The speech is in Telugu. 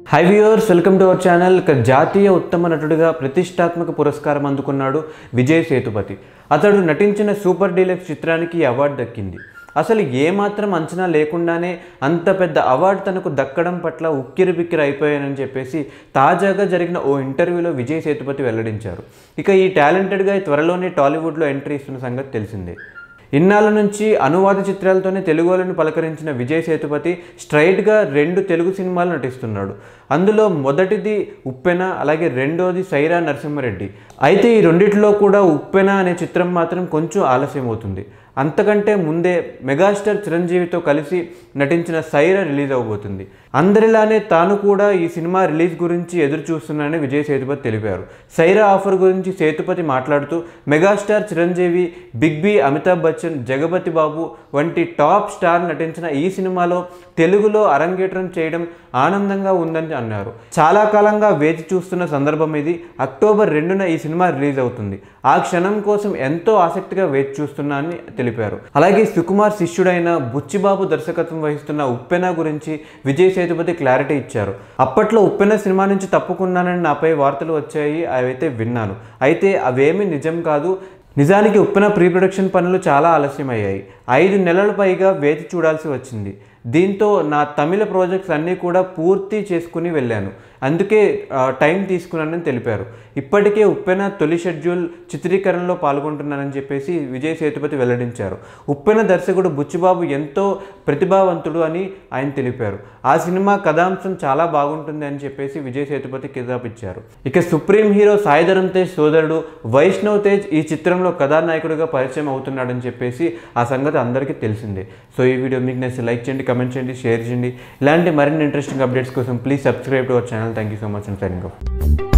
high viewers welcome to our channel ఇక జాతీయ ఉత్తమ నటుడిగా ప్రతిష్టాత్మక పురస్కారం అందుకున్నాడు విజయ్ సేతుపతి అతడు నటించిన సూపర్ డీలక్స్ చిత్రానికి ఈ అవార్డు దక్కింది అసలు ఏమాత్రం అంచనా లేకుండానే అంత పెద్ద అవార్డు తనకు దక్కడం పట్ల ఉక్కిరి బిక్కిరి అయిపోయానని చెప్పేసి తాజాగా జరిగిన ఓ ఇంటర్వ్యూలో విజయ్ సేతుపతి వెల్లడించారు ఇక ఈ టాలెంటెడ్గా త్వరలోనే టాలీవుడ్లో ఎంట్రీ ఇస్తున్న సంగతి తెలిసిందే ఇన్నాళ్ళ నుంచి అనువాద చిత్రాలతోనే తెలుగు వాళ్ళని పలకరించిన విజయ్ సేతుపతి స్ట్రైట్గా రెండు తెలుగు సినిమాలు నటిస్తున్నాడు అందులో మొదటిది ఉప్పెన అలాగే రెండోది సైరా నరసింహారెడ్డి అయితే ఈ రెండిట్లో కూడా ఉప్పెన అనే చిత్రం మాత్రం కొంచెం ఆలస్యం అవుతుంది అంతకంటే ముందే మెగాస్టార్ చిరంజీవితో కలిసి నటించిన సైరా రిలీజ్ అవబోతుంది అందరిలానే తాను కూడా ఈ సినిమా రిలీజ్ గురించి ఎదురు చూస్తున్నానని విజయ్ సేతుపతి తెలిపారు సైరా ఆఫర్ గురించి సేతుపతి మాట్లాడుతూ megastar Chiranjeevi big B Amitabh Bachchan Jagapathi Babu వంటి టాప్ స్టార్ నటించిన ఈ సినిమాలో తెలుగులో అరంగేట్రం చేయడం ఆనందంగా ఉందని అన్నారు చాలా కాలంగా వేచి చూస్తున్న సందర్భం ఇది అక్టోబర్ రెండున ఈ సినిమా రిలీజ్ అవుతుంది ఆ క్షణం కోసం ఎంతో ఆసక్తిగా వేచి చూస్తున్నా అని తెలిపారు అలాగే సుకుమార్ శిష్యుడైన బుచ్చిబాబు దర్శకత్వం వహిస్తున్న ఉప్పెన గురించి విజయ్ సేతుపతి క్లారిటీ ఇచ్చారు అప్పట్లో ఉప్పెన సినిమా నుంచి తప్పుకున్నానని నాపై వార్తలు వచ్చాయి అవైతే విన్నాను అయితే అవేమీ నిజం కాదు నిజానికి ఉప్పెన ప్రీ ప్రొడక్షన్ పనులు చాలా ఆలస్యమయ్యాయి ఐదు నెలల పైగా వేచి చూడాల్సి వచ్చింది దీంతో నా తమిళ ప్రాజెక్ట్స్ అన్నీ కూడా పూర్తి చేసుకుని వెళ్ళాను అందుకే ఆ, టైం తీసుకున్నానని తెలిపారు ఇప్పటికే ఉప్పెన తొలి షెడ్యూల్ చిత్రీకరణలో పాల్గొంటున్నానని చెప్పేసి విజయ్ సేతుపతి వెల్లడించారు ఉప్పెన దర్శకుడు బుచ్చిబాబు ఎంతో ప్రతిభావంతుడు అని ఆయన తెలిపారు ఆ సినిమా కథాంశం చాలా బాగుంటుంది అని చెప్పేసి విజయ్ సేతుపతి కితాబ్ ఇచ్చారు ఇక సుప్రీం హీరో సాయిధరం తేజ్ సోదరుడు వైష్ణవ్ తేజ్ ఈ చిత్రంలో కథానాయకుడిగా పరిచయం అవుతున్నాడని చెప్పేసి ఆ సంగతి అందరికీ తెలిసిందే సో ఈ వీడియో మీకు నచ్చితే లైక్ చేయండి కమెంట్ చేయండి షేర్ చేయండి ఇలాంటి మరిన్ని ఇంట్రెస్టింగ్ అప్డేట్స్ కోసం please subscribe to our channel thank you so much and signing of